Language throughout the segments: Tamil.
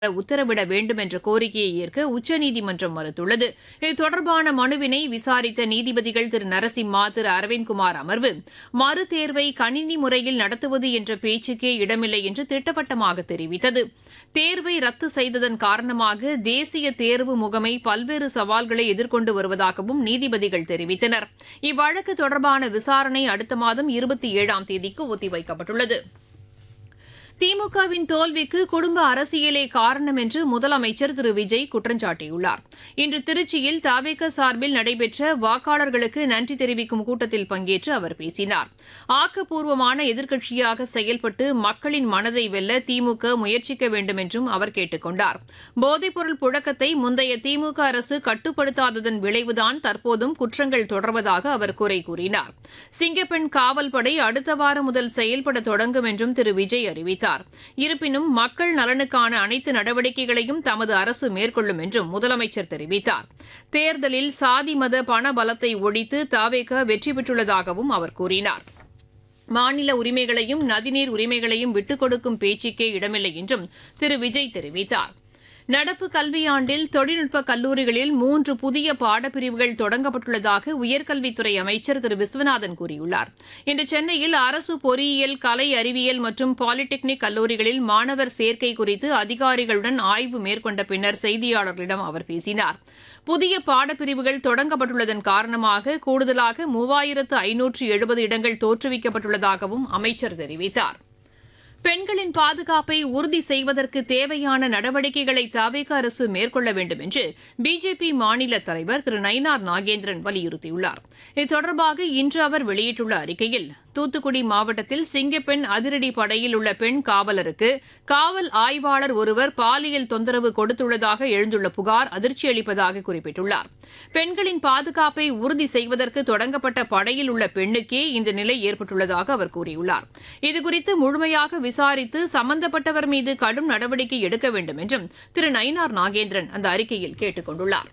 உத்தரவிட வேண்டும் என்ற கோரிக்கையை ஏற்க உச்சநீதிமன்றம் மறுத்துள்ளது இது தொடர்பான மனுவினை விசாரித்த நீதிபதிகள் திரு நரசிம்மா திரு அரவிந்த்குமார் அமர்வு மறு தேர்வை கணினி முறையில் நடத்துவது என்ற பேச்சுக்கே இடமில்லை என்று திட்டவட்டமாக தெரிவித்தது தேர்வை ரத்து செய்ததன் காரணமாக தேசிய தேர்வு முகமை பல்வேறு சவால்களை எதிர்கொண்டு வருவதாகவும் நீதிபதிகள் தெரிவித்தனர் இவ்வழக்கு தொடர்பான விசாரணை அடுத்த மாதம் இருபத்தி ஏழாம் தேதிக்கு ஒத்திவைக்கப்பட்டுள்ளது திமுகவின் தோல்விக்கு குடும்ப அரசியலே காரணம் என்று முதலமைச்சர் திரு விஜய் குற்றம் சாட்டியுள்ளார் இன்று திருச்சியில் தாவேக சார்பில் நடைபெற்ற வாக்காளர்களுக்கு நன்றி தெரிவிக்கும் கூட்டத்தில் பங்கேற்று அவர் பேசினார் ஆக்கப்பூர்வமான எதிர்க்கட்சியாக செயல்பட்டு மக்களின் மனதை வெல்ல திமுக முயற்சிக்க வேண்டும் என்றும் அவர் கேட்டுக் கொண்டார் போதைப்பொருள் புழக்கத்தை முந்தைய திமுக அரசு கட்டுப்படுத்தாததன் விளைவுதான் தற்போதும் குற்றங்கள் தொடர்வதாக அவர் குறை கூறினார் சிங்கப்பெண் காவல் படை அடுத்த வாரம் முதல் செயல்பட தொடங்கும் என்றும் திரு விஜய் அறிவித்தார் இருப்பினும் மக்கள் நலனுக்கான அனைத்து நடவடிக்கைகளையும் தமது அரசு மேற்கொள்ளும் என்றும் முதலமைச்சர் தெரிவித்தார் தேர்தலில் சாதி மத பண பலத்தை ஒழித்து தாவேக வெற்றி பெற்றுள்ளதாகவும் அவர் கூறினார் மாநில உரிமைகளையும் நதிநீர் உரிமைகளையும் விட்டுக் கொடுக்கும் பேச்சுக்கே இடமில்லை என்றும் திரு விஜய் தெரிவித்தார் நடப்பு கல்வியாண்டில் தொழில்நுட்ப கல்லூரிகளில் மூன்று புதிய பாடப்பிரிவுகள் தொடங்கப்பட்டுள்ளதாக உயர்கல்வித்துறை அமைச்சர் திரு விஸ்வநாதன் கூறியுள்ளார் இன்று சென்னையில் அரசு பொறியியல் கலை அறிவியல் மற்றும் பாலிடெக்னிக் கல்லூரிகளில் மாணவர் சேர்க்கை குறித்து அதிகாரிகளுடன் ஆய்வு மேற்கொண்ட பின்னர் செய்தியாளர்களிடம் அவர் பேசினார் புதிய பாடப்பிரிவுகள் தொடங்கப்பட்டுள்ளதன் காரணமாக கூடுதலாக மூவாயிரத்து ஐநூற்று எழுபது இடங்கள் தோற்றுவிக்கப்பட்டுள்ளதாகவும் அமைச்சர் தெரிவித்தார் பெண்களின் பாதுகாப்பை உறுதி செய்வதற்கு தேவையான நடவடிக்கைகளை தவிக அரசு மேற்கொள்ள வேண்டும் என்று பிஜேபி மாநில தலைவர் திரு நயினார் நாகேந்திரன் வலியுறுத்தியுள்ளார் இது தொடர்பாக இன்று அவர் வெளியிட்டுள்ள அறிக்கையில் தூத்துக்குடி மாவட்டத்தில் சிங்கப்பெண் அதிரடி படையில் உள்ள பெண் காவலருக்கு காவல் ஆய்வாளர் ஒருவர் பாலியல் தொந்தரவு கொடுத்துள்ளதாக எழுந்துள்ள புகார் அதிர்ச்சி அளிப்பதாக குறிப்பிட்டுள்ளார் பெண்களின் பாதுகாப்பை உறுதி செய்வதற்கு தொடங்கப்பட்ட படையில் உள்ள பெண்ணுக்கே இந்த நிலை ஏற்பட்டுள்ளதாக அவர் கூறியுள்ளார் இதுகுறித்து முழுமையாக விசாரித்து சம்பந்தப்பட்டவர் மீது கடும் நடவடிக்கை எடுக்க வேண்டும் என்றும் திரு நயினார் நாகேந்திரன் அந்த அறிக்கையில் கேட்டுக் கொண்டுள்ளார்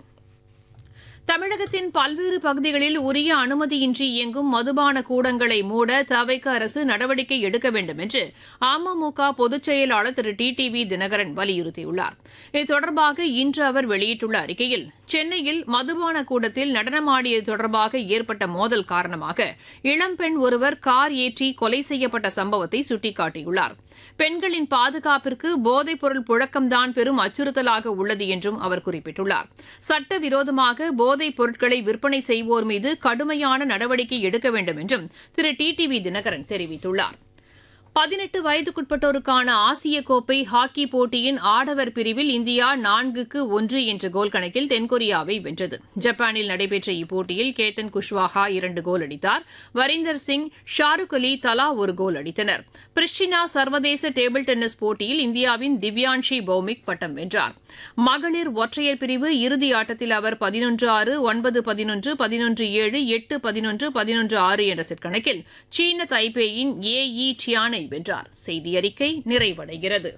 தமிழகத்தின் பல்வேறு பகுதிகளில் உரிய அனுமதியின்றி இயங்கும் மதுபான கூடங்களை மூட தவைக்க அரசு நடவடிக்கை எடுக்க வேண்டும் என்று அமமுக பொதுச் செயலாளர் Thiru T T V Dhinakaran வலியுறுத்தியுள்ளார் இது தொடர்பாக இன்று அவர் வெளியிட்டுள்ள அறிக்கையில் சென்னையில் மதுபான கூடத்தில் நடனமாடியது தொடர்பாக ஏற்பட்ட மோதல் காரணமாக இளம்பெண் ஒருவர் கார் ஏற்றி கொலை செய்யப்பட்ட சம்பவத்தை சுட்டிக்காட்டியுள்ளார் பெண்களின் பாதுகாப்பிற்கு போதைப்பொருள் புழக்கம்தான் பெரும் அச்சுறுத்தலாக உள்ளது என்றும் அவர் குறிப்பிட்டுள்ளார் சட்டவிரோதமாக போதைப் பொருட்களை விற்பனை செய்வோர் மீது கடுமையான நடவடிக்கை எடுக்க வேண்டும் என்றும் Thiru T T V Dhinakaran தெரிவித்துள்ளார் பதினெட்டு வயதுக்குட்பட்டோருக்கான ஆசிய கோப்பை ஹாக்கி போட்டியின் ஆடவர் பிரிவில் இந்தியா நான்குக்கு ஒன்று என்ற கோல் கணக்கில் தென்கொரியாவை வென்றது ஜப்பானில் நடைபெற்ற இப்போட்டியில் கேத்தன் குஷ்வாஹா இரண்டு கோல் அடித்தார் வரீந்தர் சிங் ஷாருக் அலி தலா ஒரு கோல் அடித்தனர் பிரிஸ்டினா சர்வதேச டேபிள் டென்னிஸ் போட்டியில் இந்தியாவின் திவ்யான்ஷி பௌமிக் பட்டம் வென்றார் மகளிர் ஒற்றையர் பிரிவு இறுதி ஆட்டத்தில் அவர் பதினொன்று ஆறு ஒன்பது பதினொன்று பதினொன்று ஏழு எட்டு பதினொன்று பதினொன்று ஆறு என்ற செட் கணக்கில் சீன தைபேயின் ஏ இ டியானை வென்றார் செய்தி அறிக்கை நிறைவடைகிறது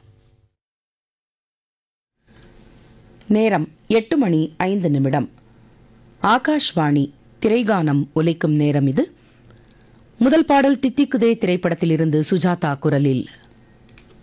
நேரம் எட்டு மணி ஐந்து நிமிடம் ஆகாஷ்வாணி திரைகானம் ஒலிக்கும் நேரம் இது முதல் பாடல் தித்திக்குதே திரைப்படத்திலிருந்து சுஜாதா குரலில்